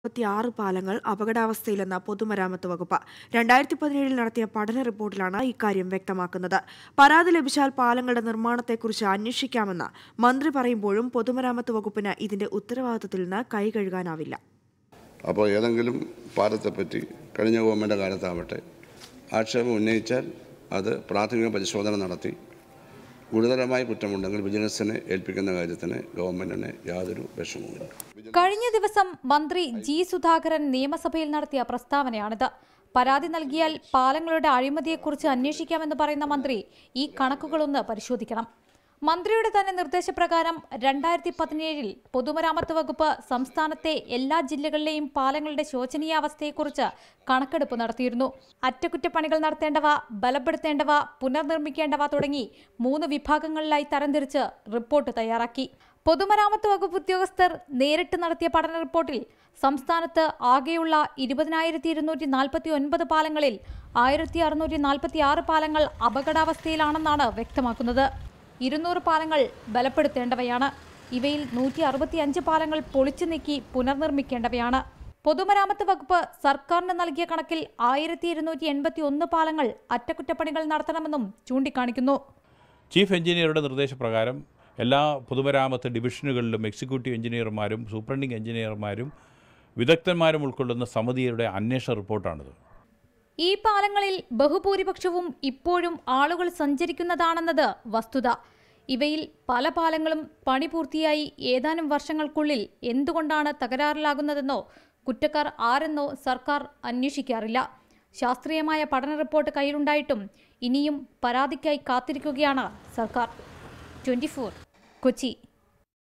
ആറ് പാലങ്ങൾ അപകടാവസ്ഥയിലെന്ന പൊതുമരാമത്ത് വകുപ്പ് രണ്ടായിരത്തി പതിനേഴിൽ നടത്തിയ പഠന റിപ്പോർട്ടിലാണ് ഇക്കാര്യം വ്യക്തമാക്കുന്നത് പരാതി ലഭിച്ചാൽ പാലങ്ങളുടെ നിർമ്മാണത്തെക്കുറിച്ച് അന്വേഷിക്കാമെന്ന് മന്ത്രി പറയുമ്പോഴും പൊതുമരാമത്ത് വകുപ്പിന് ഇതിന്റെ ഉത്തരവാദിത്തത്തിൽ നിന്ന് കൈകഴുകാനാവില്ല അപ്പോൾ ഏതെങ്കിലും പാലത്തെപ്പറ്റി കഴിഞ്ഞ ഗവൺമെൻറ് കാലത്താവട്ടെ ആക്ഷേപം ഉന്നയിച്ചാൽ അത് പ്രാഥമിക പരിശോധന നടത്തി ഗുരുതരമായ കുറ്റമുണ്ടെങ്കിൽ വിജിലൻസിനെ ഏൽപ്പിക്കുന്ന കാര്യത്തിന് ഗവൺമെൻറ്റിന് യാതൊരു വിഷമവുമില്ല കഴിഞ്ഞ ദിവസം മന്ത്രി ജി സുധാകരൻ നിയമസഭയിൽ നടത്തിയ പ്രസ്താവനയാണിത് പരാതി നൽകിയാൽ പാലങ്ങളുടെ അഴിമതിയെക്കുറിച്ച് അന്വേഷിക്കാമെന്ന് പറയുന്ന മന്ത്രി ഈ കണക്കുകളൊന്ന് പരിശോധിക്കണം മന്ത്രിയുടെ തന്നെ നിർദ്ദേശപ്രകാരം രണ്ടായിരത്തി പതിനേഴിൽ പൊതുമരാമത്ത് വകുപ്പ് സംസ്ഥാനത്തെ എല്ലാ ജില്ലകളിലെയും പാലങ്ങളുടെ ശോചനീയാവസ്ഥയെക്കുറിച്ച് കണക്കെടുപ്പ് നടത്തിയിരുന്നു അറ്റകുറ്റപ്പണികൾ നടത്തേണ്ടവ ബലപ്പെടുത്തേണ്ടവ പുനർനിർമ്മിക്കേണ്ടവ തുടങ്ങി മൂന്ന് വിഭാഗങ്ങളിലായി തരംതിരിച്ച് റിപ്പോർട്ട് തയ്യാറാക്കി പൊതുമരാമത്ത് വകുപ്പ് ഉദ്യോഗസ്ഥർ നേരിട്ട് നടത്തിയ പഠന റിപ്പോർട്ടിൽ സംസ്ഥാനത്ത് ആകെയുള്ള ഇരുപതിനായിരത്തി ഇരുന്നൂറ്റി നാൽപ്പത്തി ഒൻപത് പാലങ്ങളിൽ ആയിരത്തി അറുന്നൂറ്റി നാൽപ്പത്തി ആറ് പാലങ്ങൾ അപകടാവസ്ഥയിലാണെന്നാണ് വ്യക്തമാക്കുന്നത് ഇരുന്നൂറ് പാലങ്ങൾ ബലപ്പെടുത്തേണ്ടവയാണ് ഇവയിൽ നൂറ്റി അറുപത്തിയഞ്ച് പാലങ്ങൾ പൊളിച്ചു നീക്കി പുനർനിർമ്മിക്കേണ്ടവയാണ് പൊതുമരാമത്ത് വകുപ്പ് സർക്കാരിന് നൽകിയ കണക്കിൽ ആയിരത്തി ഇരുന്നൂറ്റി എൺപത്തി ഒന്ന് പാലങ്ങൾ അറ്റകുറ്റപ്പണികൾ നടത്തണമെന്നും ചൂണ്ടിക്കാണിക്കുന്നു ചീഫ് എഞ്ചിനീയറുടെ നിർദ്ദേശപ്രകാരം എല്ലാ പൊതുമരാമത്ത് ഡിവിഷനുകളിലും എക്സിക്യൂട്ടീവ് എഞ്ചിനീയർമാരും സൂപ്രണ്ടിംഗ് എഞ്ചിനീയർമാരും വിദഗ്ധന്മാരും ഉൾക്കൊള്ളുന്ന സമിതിയുടെ അന്വേഷണ റിപ്പോർട്ടാണിത് ഈ പാലങ്ങളിൽ ബഹുഭൂരിപക്ഷവും ഇപ്പോഴും ആളുകൾ സഞ്ചരിക്കുന്നതാണെന്നത് വസ്തുത ഇവയിൽ പല പാലങ്ങളും പണി പൂർത്തിയായി ഏതാനും വർഷങ്ങൾക്കുള്ളിൽ എന്തുകൊണ്ടാണ് തകരാറിലാകുന്നതെന്നോ കുറ്റക്കാർ ആരെന്നോ സർക്കാർ അന്വേഷിക്കാറില്ല ശാസ്ത്രീയമായ പഠന റിപ്പോർട്ട് കയ്യിലുണ്ടായിട്ടും ഇനിയും പരാതിക്കായി കാത്തിരിക്കുകയാണ് സർക്കാർ ട്വന്റി കൊച്ചി